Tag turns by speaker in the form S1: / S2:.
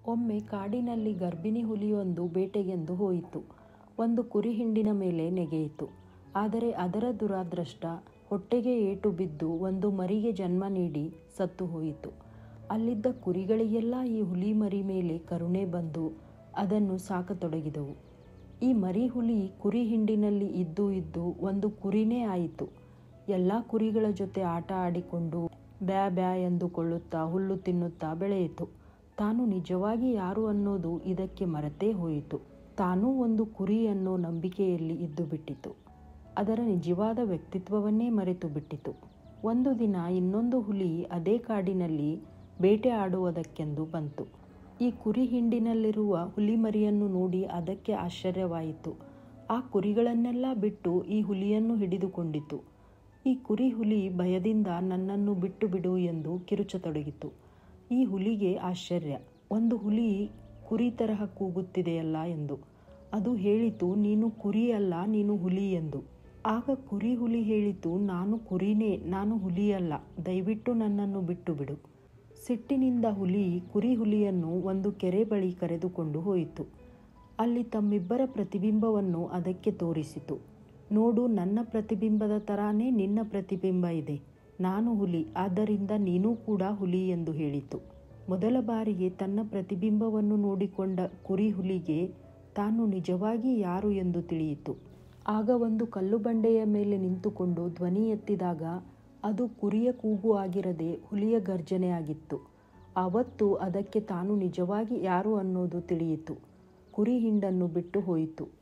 S1: ಒಮ್ಮೆ ಕಾಡಿನಲ್ಲಿ ಗರ್ಭಿಣಿ ಹುಲಿಯೊಂದು ಬೇಟೆಗೆಂದು ಹೋಯಿತು ಒಂದು ಕುರಿ ಹಿಂಡಿನ ಮೇಲೆ ನೆಗೆಯಿತು ಆದರೆ ಅದರ ದುರಾದೃಷ್ಟ ಹೊಟ್ಟೆಗೆ ಏಟು ಬಿದ್ದು ಒಂದು ಮರಿಗೆ ಜನ್ಮ ನೀಡಿ ಸತ್ತು ಹೋಯಿತು ಅಲ್ಲಿದ್ದ ಕುರಿಗಳಿಗೆಲ್ಲ ಈ ಹುಲಿ ಮರಿ ಮೇಲೆ ಕರುಣೆ ಬಂದು ಅದನ್ನು ಸಾಕತೊಡಗಿದವು ಈ ಮರಿ ಹುಲಿ ಕುರಿ ಹಿಂಡಿನಲ್ಲಿ ಇದ್ದು ಇದ್ದು ಒಂದು ಕುರಿನೇ ಆಯಿತು ಎಲ್ಲ ಕುರಿಗಳ ಜೊತೆ ಆಟ ಆಡಿಕೊಂಡು ಬ್ಯಾ ಬ್ಯಾ ಎಂದುಕೊಳ್ಳುತ್ತಾ ಹುಲ್ಲು ತಿನ್ನುತ್ತಾ ಬೆಳೆಯಿತು ತಾನು ನಿಜವಾಗಿ ಯಾರು ಅನ್ನೋದು ಇದಕ್ಕೆ ಮರೆತೇ ಹೋಯಿತು ತಾನೂ ಒಂದು ಕುರಿ ಅನ್ನೋ ನಂಬಿಕೆಯಲ್ಲಿ ಇದ್ದು ಬಿಟ್ಟಿತು ಅದರ ನಿಜವಾದ ವ್ಯಕ್ತಿತ್ವವನ್ನೇ ಮರೆತು ಬಿಟ್ಟಿತು ಒಂದು ದಿನ ಇನ್ನೊಂದು ಹುಲಿ ಅದೇ ಕಾಡಿನಲ್ಲಿ ಬೇಟೆ ಆಡುವುದಕ್ಕೆಂದು ಬಂತು ಈ ಕುರಿ ಹಿಂಡಿನಲ್ಲಿರುವ ಹುಲಿ ಮರಿಯನ್ನು ನೋಡಿ ಅದಕ್ಕೆ ಆಶ್ಚರ್ಯವಾಯಿತು ಆ ಕುರಿಗಳನ್ನೆಲ್ಲ ಬಿಟ್ಟು ಈ ಹುಲಿಯನ್ನು ಹಿಡಿದುಕೊಂಡಿತು ಈ ಕುರಿ ಹುಲಿ ಭಯದಿಂದ ನನ್ನನ್ನು ಬಿಟ್ಟು ಬಿಡು ಎಂದು ಕಿರುಚತೊಡಗಿತು ಈ ಹುಲಿಗೆ ಆಶ್ಚರ್ಯ ಒಂದು ಹುಲಿ ಕುರಿ ತರಹ ಕೂಗುತ್ತಿದೆಯಲ್ಲ ಎಂದು ಅದು ಹೇಳಿತು ನೀನು ಕುರಿ ಅಲ್ಲ ನೀನು ಹುಲಿ ಎಂದು ಆಗ ಕುರಿ ಹುಲಿ ಹೇಳಿತು ನಾನು ಕುರಿನೇ ನಾನು ಹುಲಿಯಲ್ಲ ದಯವಿಟ್ಟು ನನ್ನನ್ನು ಬಿಟ್ಟು ಬಿಡು ಸಿಟ್ಟಿನಿಂದ ಹುಲಿ ಕುರಿ ಹುಲಿಯನ್ನು ಒಂದು ಕೆರೆ ಬಳಿ ಕರೆದುಕೊಂಡು ಹೋಯಿತು ಅಲ್ಲಿ ತಮ್ಮಿಬ್ಬರ ಪ್ರತಿಬಿಂಬವನ್ನು ಅದಕ್ಕೆ ತೋರಿಸಿತು ನೋಡು ನನ್ನ ಪ್ರತಿಬಿಂಬದ ತರಾನೇ ನಿನ್ನ ಪ್ರತಿಬಿಂಬ ಇದೆ ನಾನು ಹುಲಿ ಆದ್ದರಿಂದ ನೀನೂ ಕೂಡ ಹುಲಿ ಎಂದು ಹೇಳಿತು ಮೊದಲ ಬಾರಿಗೆ ತನ್ನ ಪ್ರತಿಬಿಂಬವನ್ನು ನೋಡಿಕೊಂಡ ಕುರಿ ಹುಲಿಗೆ ತಾನು ನಿಜವಾಗಿ ಯಾರು ಎಂದು ತಿಳಿಯಿತು ಆಗ ಒಂದು ಕಲ್ಲು ಬಂಡೆಯ ಮೇಲೆ ನಿಂತುಕೊಂಡು ಧ್ವನಿ ಎತ್ತಿದಾಗ ಅದು ಕುರಿಯ ಕೂಗು ಆಗಿರದೆ ಹುಲಿಯ ಗರ್ಜನೆ ಆಗಿತ್ತು ಆವತ್ತು ಅದಕ್ಕೆ ತಾನು ನಿಜವಾಗಿ ಯಾರು ಅನ್ನೋದು ತಿಳಿಯಿತು ಕುರಿ ಹಿಂಡನ್ನು ಬಿಟ್ಟು ಹೋಯಿತು